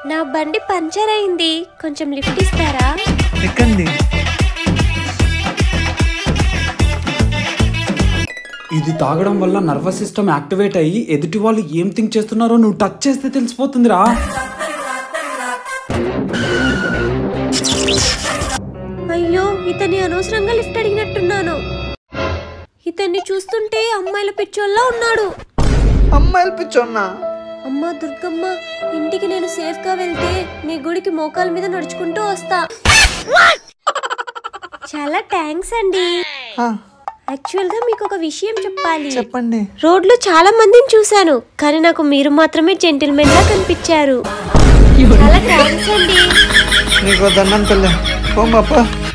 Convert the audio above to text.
నా బండి పంచర్ అయింది కొంచెం లిఫ్ట్ ఇస్తారా ఎక్కండి ఇది తాగడం వల్ల నర్వస్ సిస్టమ్ యాక్టివేట్ అయ్యి ఎదుటి వాళ్ళు ఏం థింక్ చేస్తున్నారో నువ్వు టచ్ చేస్తే తెలిసిపోతుందిరా అయ్యో ఇతన్ని అనవసరంగా లిఫ్ట్ అడిగినట్టున్నాను ఇతన్ని చూస్తుంటే అమ్మాయిల పిచ్చోల్లా ఉన్నాడు అమ్మాయిలు పిచ్చోన్నా అమ్మా దుర్గమ్మ ఇంటికి నేను సేఫ్ గా వెళ్తే నీ గుడికి మోకాల మీద నడుచుకుంటూ వస్తా చాలా థ్యాంక్స్ అండి ఆ, యాక్చువల్ గా మీకు ఒక విషయం చెప్పాలి చెప్పండి రోడ్లో చాలా మందిని చూశాను కానీ నాకు మీరు మాత్రమే జెంటిల్మెన్ లా కనిపించారు చాలా థ్యాంక్స్ అండి నీకు దండం పిల్ల ఓ అప్ప